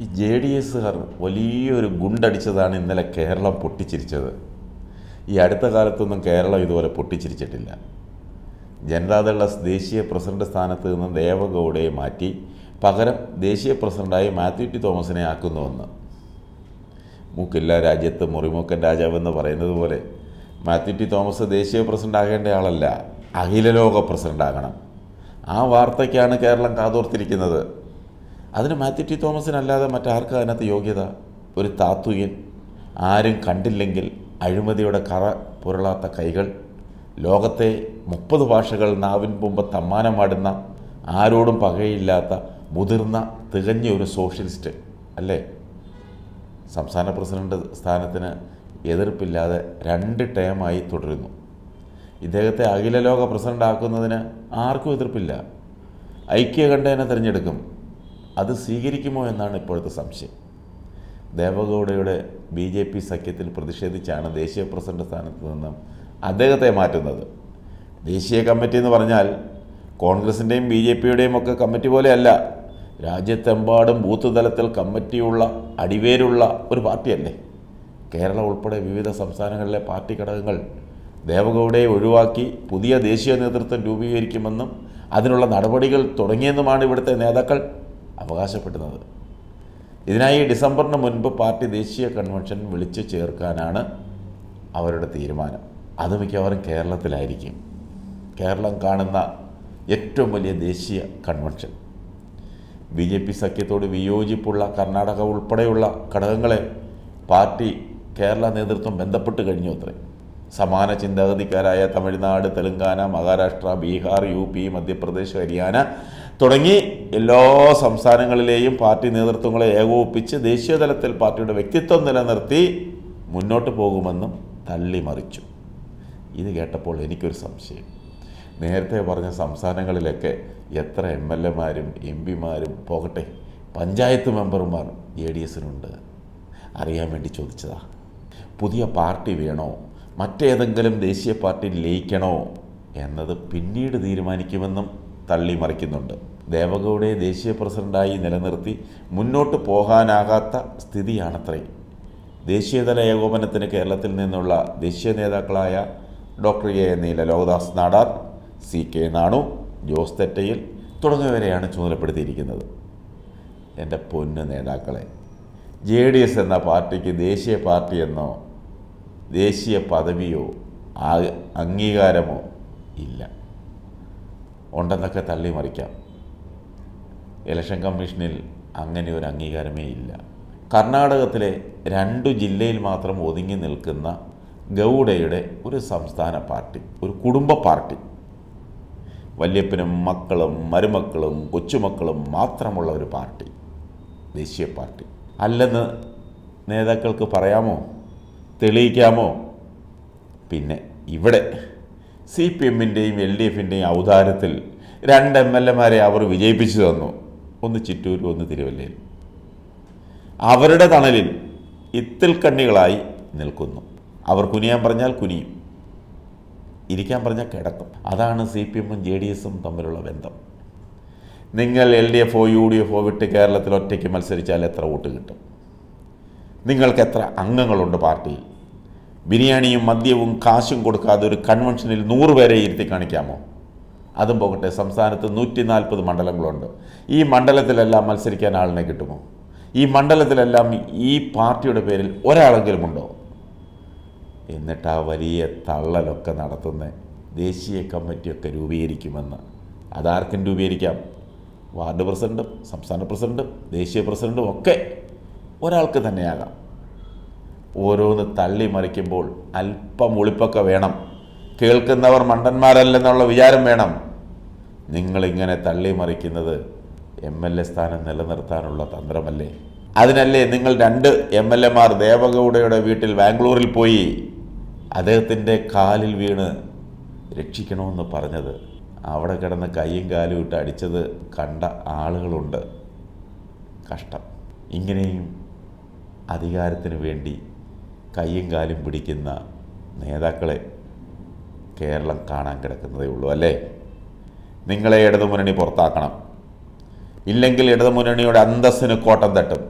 ഈ J D എസുകാർ വലിയൊരു ഗുണ്ടടിച്ചതാണ് ഇന്നലെ കേരളം പൊട്ടിച്ചിരിച്ചത് ഈ അടുത്ത കാലത്തൊന്നും കേരളം ഇതുപോലെ പൊട്ടിച്ചിരിച്ചിട്ടില്ല ജനതാദള ദേശീയ പ്രസിഡന്റ് സ്ഥാനത്ത് നിന്ന് ദേവഗൗഡയെ മാറ്റി പകരം ദേശീയ പ്രസിഡന്റായി മാത്യു ടി തോമസിനെ ആക്കുന്നുവെന്ന് മൂക്കില്ല രാജ്യത്ത് മുറിമൂക്കൻ രാജാവ് എന്ന് പറയുന്നത് പോലെ മാത്യു ടി തോമസ് ദേശീയ പ്രസിഡന്റ് ആകേണ്ട ആളല്ല അഖിലലോക പ്രസിഡന്റ് ആകണം ആ വാർത്തയ്ക്കാണ് കേരളം കാതോർത്തിരിക്കുന്നത് അതിന് മാത്യു ടി തോമസിനല്ലാതെ മറ്റാർക്കും അതിനകത്ത് യോഗ്യത ഒരു താത്തുയൻ ആരും കണ്ടില്ലെങ്കിൽ അഴിമതിയുടെ കറ പുരളാത്ത കൈകൾ ലോകത്തെ മുപ്പത് ഭാഷകൾ നാവിൻ മുമ്പ് തമ്മാനമാടുന്ന ആരോടും പകയില്ലാത്ത മുതിർന്ന തികഞ്ഞ ഒരു സോഷ്യലിസ്റ്റ് അല്ലേ സംസ്ഥാന പ്രസിഡന്റ് സ്ഥാനത്തിന് എതിർപ്പില്ലാതെ രണ്ട് ടേമായി തുടരുന്നു ഇദ്ദേഹത്തെ അഖില ലോക പ്രസിഡന്റ് ആക്കുന്നതിന് ആർക്കും എതിർപ്പില്ല ഐക്യകണ്ഠേന തിരഞ്ഞെടുക്കും അത് സ്വീകരിക്കുമോ എന്നാണ് ഇപ്പോഴത്തെ സംശയം ദേവഗൗഡയുടെ ബി ജെ പി സഖ്യത്തിൽ പ്രതിഷേധിച്ചാണ് ദേശീയ പ്രസിഡന്റ് സ്ഥാനത്ത് നിന്നും അദ്ദേഹത്തെ മാറ്റുന്നത് ദേശീയ കമ്മിറ്റി എന്ന് പറഞ്ഞാൽ കോൺഗ്രസിൻ്റെയും ബി ജെ പിയുടെയും ഒക്കെ കമ്മിറ്റി പോലെയല്ല രാജ്യത്തെമ്പാടും ബൂത്ത് തലത്തിൽ കമ്മിറ്റിയുള്ള അടിവേരുള്ള ഒരു പാർട്ടിയല്ലേ കേരളം ഉൾപ്പെടെ വിവിധ സംസ്ഥാനങ്ങളിലെ പാർട്ടി ഘടകങ്ങൾ ദേവഗൗഡയെ ഒഴിവാക്കി പുതിയ ദേശീയ നേതൃത്വം രൂപീകരിക്കുമെന്നും അതിനുള്ള നടപടികൾ തുടങ്ങിയെന്നുമാണ് ഇവിടുത്തെ നേതാക്കൾ അവകാശപ്പെടുന്നത് ഇതിനായി ഡിസംബറിന് മുൻപ് പാർട്ടി ദേശീയ കൺവെൻഷൻ വിളിച്ചു ചേർക്കാനാണ് അവരുടെ തീരുമാനം അത് മിക്കവാറും കേരളത്തിലായിരിക്കും കേരളം കാണുന്ന ഏറ്റവും വലിയ ദേശീയ കൺവെൻഷൻ ബി ജെ പി സഖ്യത്തോട് വിയോജിപ്പുള്ള കർണാടക ഉൾപ്പെടെയുള്ള ഘടകങ്ങളെ പാർട്ടി കേരള നേതൃത്വം ബന്ധപ്പെട്ട് കഴിഞ്ഞു അത്രേ സമാന ചിന്താഗതിക്കാരായ തമിഴ്നാട് തെലങ്കാന മഹാരാഷ്ട്ര ബീഹാർ യു പി മധ്യപ്രദേശ് ഹരിയാന തുടങ്ങി എല്ലാ സംസ്ഥാനങ്ങളിലെയും പാർട്ടി നേതൃത്വങ്ങളെ ഏകോപിപ്പിച്ച് ദേശീയ തലത്തിൽ പാർട്ടിയുടെ വ്യക്തിത്വം നിലനിർത്തി മുന്നോട്ട് പോകുമെന്നും തള്ളിമറിച്ചു ഇത് കേട്ടപ്പോൾ എനിക്കൊരു സംശയം നേരത്തെ പറഞ്ഞ സംസ്ഥാനങ്ങളിലൊക്കെ എത്ര എം എൽ എമാരും എം പിമാരും പോകട്ടെ പഞ്ചായത്ത് മെമ്പർമാർ എ ഡി എസിനുണ്ട് അറിയാൻ വേണ്ടി ചോദിച്ചതാ പുതിയ പാർട്ടി വേണോ മറ്റേതെങ്കിലും ദേശീയ പാർട്ടി ലയിക്കണോ എന്നത് പിന്നീട് തീരുമാനിക്കുമെന്നും തള്ളിമറിക്കുന്നുണ്ട് ദേവഗൗഡയെ ദേശീയ പ്രസിഡന്റായി നിലനിർത്തി മുന്നോട്ട് പോകാനാകാത്ത സ്ഥിതിയാണത്രേ ദേശീയതല ഏകോപനത്തിന് കേരളത്തിൽ നിന്നുള്ള ദേശീയ നേതാക്കളായ doctor A Neela Lokadas Nadar C K Nanu Jose Thettayil തുടങ്ങിയവരെയാണ് ചുമതലപ്പെടുത്തിയിരിക്കുന്നത് എൻ്റെ പൊന്ന് നേതാക്കളെ ജെ ഡി എസ് എന്ന പാർട്ടിക്ക് ദേശീയ പാർട്ടി എന്നോ ദേശീയ പദവിയോ ആ- അംഗീകാരമോ ഇല്ല ഉണ്ടെന്നൊക്കെ തള്ളിമറിക്കാം ഇലക്ഷൻ കമ്മീഷനിൽ അങ്ങനെ ഒരു അംഗീകാരമേ ഇല്ല കർണാടകത്തിലെ രണ്ടു ജില്ലയിൽ മാത്രം ഒതുങ്ങി നിൽക്കുന്ന ഗൗഡയുടെ ഒരു സംസ്ഥാന പാർട്ടി ഒരു കുടുംബ പാർട്ടി വല്യപ്പനും മക്കളും മരുമക്കളും കൊച്ചുമക്കളും മാത്രമുള്ള ഒരു പാർട്ടി ദേശീയ പാർട്ടി അല്ലെന്ന് നേതാക്കൾക്ക് പറയാമോ തെളിയിക്കാമോ പിന്നെ ഇവിടെ സി പി എമ്മിൻ്റെയും എൽ ഡി എഫിൻ്റെയും ഔദാര്യത്തിൽ രണ്ട് എം എൽ എമാരെ അവർ വിജയിപ്പിച്ചു തന്നു ഒന്ന് ചിറ്റൂരും ഒന്ന് തിരുവല്ലയിൽ അവരുടെ തണലിൽ ഇത്തിൽ കണ്ണികളായി നിൽക്കുന്നു അവർ കുനിയാൻ പറഞ്ഞാൽ കുനിയും ഇരിക്കാൻ പറഞ്ഞാൽ കിടക്കും അതാണ് സി പി എമ്മും ജെ ഡി എസും തമ്മിലുള്ള ബന്ധം നിങ്ങൾ എൽ ഡി എഫോ യു ഡി എഫോ വിട്ട് കേരളത്തിൽ ഒറ്റയ്ക്ക് മത്സരിച്ചാൽ എത്ര വോട്ട് കിട്ടും നിങ്ങൾക്ക് എത്ര അംഗങ്ങളുണ്ട് പാർട്ടിയിൽ ബിരിയാണിയും മദ്യവും കാശും കൊടുക്കാതെ ഒരു കൺവെൻഷനിൽ നൂറ് പേരെ ഇരുത്തി കാണിക്കാമോ അതും പോകട്ടെ സംസ്ഥാനത്ത് നൂറ്റി നാൽപ്പത് മണ്ഡലങ്ങളുണ്ട് ഈ മണ്ഡലത്തിലെല്ലാം മത്സരിക്കാൻ ആളിനെ കിട്ടുമോ ഈ മണ്ഡലത്തിലെല്ലാം ഈ പാർട്ടിയുടെ പേരിൽ ഒരാളെങ്കിലും ഉണ്ടോ എന്നിട്ട് ആ വലിയ തള്ളലൊക്കെ നടത്തുന്ന ദേശീയ കമ്മിറ്റിയൊക്കെ രൂപീകരിക്കുമെന്ന് അതാർക്കും രൂപീകരിക്കാം വാർഡ് പ്രസിഡൻറ്റും സംസ്ഥാന പ്രസിഡൻറ്റും ദേശീയ പ്രസിഡൻറ്റും ഒക്കെ ഒരാൾക്ക് തന്നെയാകാം ഓരോന്ന് തള്ളി മറിക്കുമ്പോൾ അല്പം ഒളിപ്പൊക്കെ വേണം കേൾക്കുന്നവർ മണ്ടന്മാരല്ലെന്നുള്ള വിചാരം വേണം നിങ്ങളിങ്ങനെ തള്ളി മറിക്കുന്നത് എം എൽ എ സ്ഥാനം നിലനിർത്താനുള്ള തന്ത്രമല്ലേ അതിനല്ലേ നിങ്ങൾ രണ്ട് എം എൽ എമാർ ദേവഗൗഡയുടെ വീട്ടിൽ ബാംഗ്ലൂരിൽ പോയി അദ്ദേഹത്തിൻ്റെ കാലിൽ വീണ് രക്ഷിക്കണമെന്ന് പറഞ്ഞത് അവിടെ കിടന്ന് കൈയും കാലും ഇട്ട് അടിച്ചത് കണ്ട ആളുകളുണ്ട് കഷ്ടം ഇങ്ങനെയും അധികാരത്തിന് വേണ്ടി കൈയും കാലും പിടിക്കുന്ന നേതാക്കളെ കേരളം കാണാൻ കിടക്കുന്നതേ ഉള്ളൂ അല്ലേ നിങ്ങളെ ഇടതുമുന്നണി പുറത്താക്കണം ഇല്ലെങ്കിൽ ഇടതുമുന്നണിയുടെ അന്തസ്സിന് കോട്ടം തട്ടും